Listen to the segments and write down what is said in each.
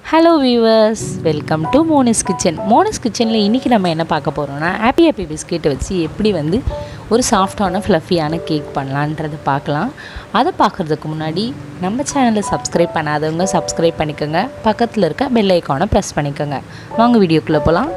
hello viewers welcome to Moni's kitchen Moni's கிச்சனில் இன்றைக்கி நம்ம என்ன பார்க்க போகிறோம்னா ஹாப்பி ஹாப்பி பிஸ்கெட்டை வச்சு எப்படி வந்து ஒரு சாஃப்டான ஃப்ளஃபியான கேக் பண்ணலான்றதை பார்க்கலாம் அதை பார்க்குறதுக்கு முன்னாடி நம்ம சேனலை சப்ஸ்கிரைப் பண்ணாதவங்க சப்ஸ்கிரைப் பண்ணிக்கோங்க பக்கத்தில் இருக்க பெல் ஐக்கானை ப்ரெஸ் பண்ணிக்கோங்க வாங்க வீடியோக்குள்ளே போகலாம்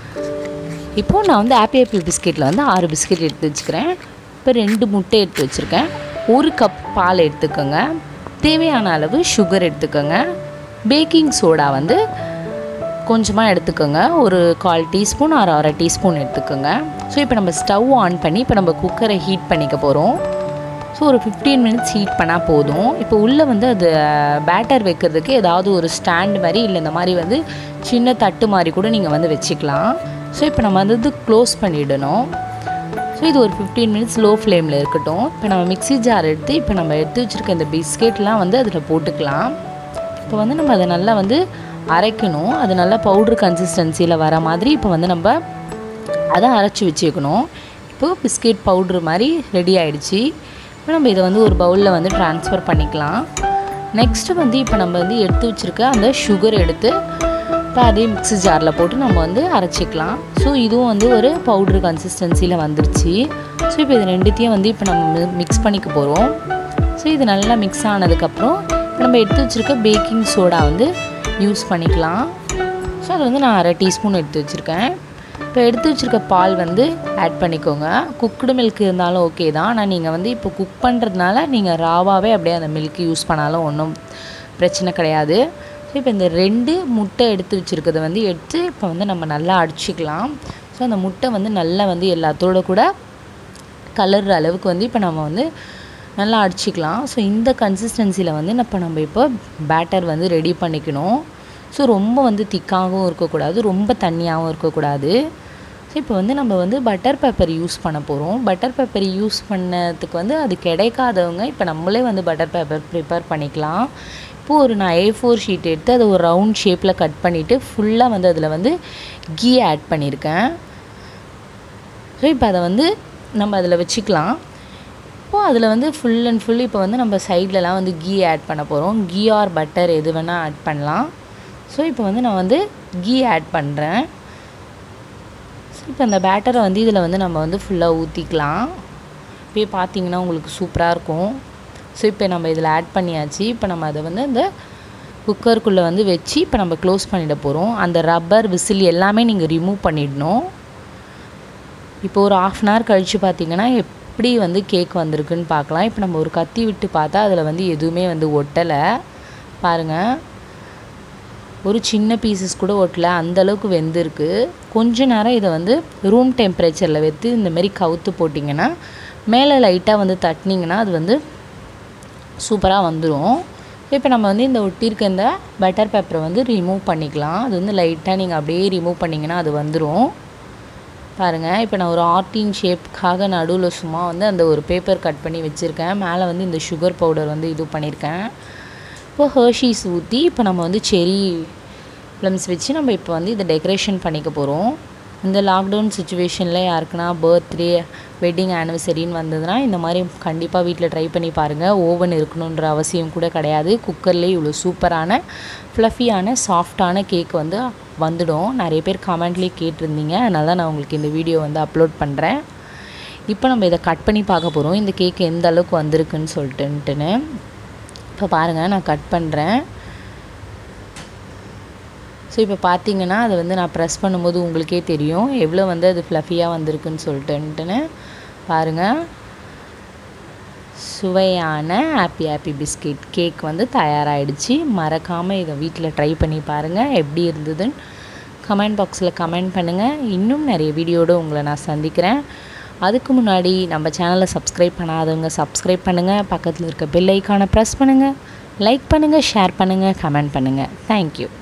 இப்போது நான் வந்து ஹாப்பி ஹாப்பி பிஸ்கெட்டில் வந்து ஆறு பிஸ்கெட் எடுத்து வச்சுக்கிறேன் இப்போ ரெண்டு முட்டை எடுத்து வச்சுருக்கேன் ஒரு கப் பால் எடுத்துக்கோங்க தேவையான அளவு சுகர் எடுத்துக்கோங்க பேக்கிங் சோடா வந்து கொஞ்சமாக எடுத்துக்கோங்க ஒரு கால் டீஸ்பூன் ஆறு அரை டீஸ்பூன் எடுத்துக்கோங்க ஸோ இப்போ நம்ம ஸ்டவ் ஆன் பண்ணி இப்போ நம்ம குக்கரை ஹீட் பண்ணிக்க போகிறோம் ஸோ ஒரு ஃபிஃப்டீன் மினிட்ஸ் ஹீட் பண்ணால் போதும் இப்போ உள்ளே வந்து அது பேட்டர் வைக்கிறதுக்கு ஏதாவது ஒரு ஸ்டாண்ட் மாதிரி இல்லை இந்த மாதிரி வந்து சின்ன தட்டு மாதிரி கூட நீங்கள் வந்து வச்சுக்கலாம் ஸோ இப்போ நம்ம வந்து இது க்ளோஸ் பண்ணிடணும் ஸோ இது ஒரு ஃபிஃப்டீன் மினிட்ஸ் லோ ஃப்ளேமில் இருக்கட்டும் இப்போ நம்ம மிக்ஸி ஜார் எடுத்து இப்போ நம்ம எடுத்து வச்சுருக்க இந்த பிஸ்கெட்லாம் வந்து அதில் போட்டுக்கலாம் இப்போ வந்து நம்ம அதை நல்லா வந்து அரைக்கணும் அது நல்லா பவுட்ரு கன்சிஸ்டன்சியில் வர மாதிரி இப்போ வந்து நம்ம அதை அரைச்சி வச்சுக்கணும் இப்போது பிஸ்கெட் பவுட்ரு மாதிரி ரெடி ஆகிடுச்சு இப்போ நம்ம இதை வந்து ஒரு பவுலில் வந்து ட்ரான்ஸ்ஃபர் பண்ணிக்கலாம் நெக்ஸ்ட்டு வந்து இப்போ நம்ம வந்து எடுத்து வச்சுருக்க அந்த சுகர் எடுத்து இப்போ அதே மிக்ஸி ஜாரில் போட்டு நம்ம வந்து அரைச்சிக்கலாம் ஸோ இதுவும் வந்து ஒரு பவுட்ரு கன்சிஸ்டன்சியில் வந்துருச்சு ஸோ இப்போ இது ரெண்டுத்தையும் வந்து இப்போ நம்ம மிக்ஸ் பண்ணிக்க போகிறோம் ஸோ இது நல்லா மிக்ஸ் ஆனதுக்கப்புறம் இப்போ நம்ம எடுத்து வச்சுருக்க பேக்கிங் சோடா வந்து யூஸ் பண்ணிக்கலாம் ஸோ அது வந்து நான் அரை டீஸ்பூன் எடுத்து வச்சுருக்கேன் இப்போ எடுத்து வச்சுருக்க பால் வந்து ஆட் பண்ணிக்கோங்க குக்குடு மில்க் இருந்தாலும் ஓகே தான் ஆனால் நீங்கள் வந்து இப்போ குக் பண்ணுறதுனால நீங்கள் ராவாகவே அப்படியே அந்த மில்க் யூஸ் பண்ணாலும் ஒன்றும் பிரச்சனை கிடையாது ஸோ இப்போ இந்த ரெண்டு முட்டை எடுத்து வச்சுருக்கிறத வந்து எடுத்து இப்போ வந்து நம்ம நல்லா அடிச்சிக்கலாம் ஸோ அந்த முட்டை வந்து நல்லா வந்து எல்லாத்தோட கூட கலர் அளவுக்கு வந்து இப்போ நம்ம வந்து நல்லா அடிச்சிக்கலாம் ஸோ இந்த கன்சிஸ்டன்சியில் வந்து இப்போ நம்ம இப்போ பேட்டர் வந்து ரெடி பண்ணிக்கணும் ஸோ ரொம்ப வந்து திக்காகவும் இருக்கக்கூடாது ரொம்ப தண்ணியாகவும் இருக்கக்கூடாது ஸோ இப்போ வந்து நம்ம வந்து பட்டர் பேப்பர் யூஸ் பண்ண போகிறோம் பட்டர் பேப்பர் யூஸ் பண்ணதுக்கு வந்து அது கிடைக்காதவங்க இப்போ நம்மளே வந்து பட்டர் பேப்பர் ப்ரிப்பேர் பண்ணிக்கலாம் இப்போது ஒரு நான் ஏ ஃபோர் ஷீட் எடுத்து அதை ஒரு ரவுண்ட் ஷேப்பில் கட் பண்ணிவிட்டு ஃபுல்லாக வந்து அதில் வந்து கீ ஆட் பண்ணியிருக்கேன் ஸோ இப்போ அதை வந்து நம்ம அதில் வச்சுக்கலாம் இப்போது அதில் வந்து ஃபுல் அண்ட் ஃபுல் இப்போ வந்து நம்ம சைட்லலாம் வந்து கீ ஆட் பண்ண போகிறோம் கீ ஆர் பட்டர் எது வேணால் ஆட் பண்ணலாம் ஸோ இப்போ வந்து நான் வந்து கீ ஆட் பண்ணுறேன் ஸோ இப்போ அந்த பேட்டரை வந்து இதில் வந்து நம்ம வந்து ஃபுல்லாக ஊற்றிக்கலாம் இப்போயே பார்த்தீங்கன்னா உங்களுக்கு சூப்பராக இருக்கும் ஸோ இப்போ நம்ம இதில் ஆட் பண்ணியாச்சு இப்போ நம்ம அதை வந்து இந்த குக்கருக்குள்ளே வந்து வச்சு இப்போ நம்ம க்ளோஸ் பண்ணிட போகிறோம் அந்த ரப்பர் விசில் எல்லாமே நீங்கள் ரிமூவ் பண்ணிடணும் இப்போ ஒரு ஆஃப் அன் ஹவர் கழித்து பார்த்தீங்கன்னா எப்படி வந்து கேக் வந்திருக்குன்னு பார்க்கலாம் இப்போ நம்ம ஒரு கத்தி விட்டு பார்த்தா அதில் வந்து எதுவுமே வந்து ஒட்டலை பாருங்கள் ஒரு சின்ன பீசஸ் கூட ஒட்டலை அந்தளவுக்கு வெந்திருக்கு கொஞ்ச நேரம் இதை வந்து ரூம் டெம்பரேச்சரில் வைத்து இந்தமாரி கவுத்து போட்டிங்கன்னா மேலே லைட்டாக வந்து தட்டினீங்கன்னா அது வந்து சூப்பராக வந்துடும் இப்போ நம்ம வந்து இந்த ஒட்டியிருக்க இந்த பட்டர் பேப்பரை வந்து ரிமூவ் பண்ணிக்கலாம் அது வந்து லைட்டாக நீங்கள் அப்படியே ரிமூவ் பண்ணிங்கன்னா அது வந்துடும் பாருங்கள் இப்போ நான் ஒரு ஆர்டின் ஷேப்புக்காக நடுவில் சும்மா வந்து அந்த ஒரு பேப்பர் கட் பண்ணி வச்சுருக்கேன் மேலே வந்து இந்த சுகர் பவுடர் வந்து இது பண்ணியிருக்கேன் இப்போ ஹர்ஷீஸ் ஊற்றி இப்போ நம்ம வந்து செரி ப்ளம்ஸ் வச்சு நம்ம இப்போ வந்து இதை டெக்கரேஷன் பண்ணிக்க போகிறோம் இந்த லாக்டவுன் சுச்சுவேஷனில் யாருக்குன்னா பர்த்டே வெட்டிங் ஆனிவர்சரின்னு வந்ததுன்னா இந்த மாதிரி கண்டிப்பாக வீட்டில் ட்ரை பண்ணி பாருங்கள் ஓவன் இருக்கணுன்ற அவசியம் கூட கிடையாது குக்கர்லேயே இவ்வளோ சூப்பரான ஃப்ளஃபியான சாஃப்டான கேக் வந்து வந்துடும் நிறைய பேர் கமெண்ட்லேயே கேட்டிருந்தீங்க அதனால தான் நான் உங்களுக்கு இந்த வீடியோ வந்து அப்லோட் பண்ணுறேன் இப்போ நம்ம இதை கட் பண்ணி பார்க்க போகிறோம் இந்த கேக் எந்த அளவுக்கு வந்திருக்குன்னு சொல்லிட்டுன்ட்டுன்னு இப்போ பாருங்கள் நான் கட் பண்ணுறேன் ஸோ இப்போ பார்த்தீங்கன்னா அதை வந்து நான் ப்ரெஸ் பண்ணும்போது உங்களுக்கே தெரியும் எவ்வளோ வந்து அது ஃப்ளஃபியாக வந்திருக்குன்னு சொல்லிட்டுன்ட்டுன்னு பாருங்கள் சுவையான ஹாப்பி ஹாப்பி பிஸ்கெட் கேக் வந்து தயாராகிடுச்சு மறக்காமல் இதை வீட்டில் ட்ரை பண்ணி பாருங்கள் எப்படி இருந்ததுன்னு கமெண்ட் பாக்ஸில் கமெண்ட் பண்ணுங்கள் இன்னும் நிறைய வீடியோடு உங்களை நான் சந்திக்கிறேன் அதுக்கு முன்னாடி நம்ம சேனலை சப்ஸ்கிரைப் பண்ணாதவங்க சப்ஸ்கிரைப் பண்ணுங்கள் பக்கத்தில் இருக்க பெல் ஐக்கானை ப்ரெஸ் பண்ணுங்கள் லைக் பண்ணுங்கள் ஷேர் பண்ணுங்கள் கமெண்ட் பண்ணுங்கள் தேங்க்யூ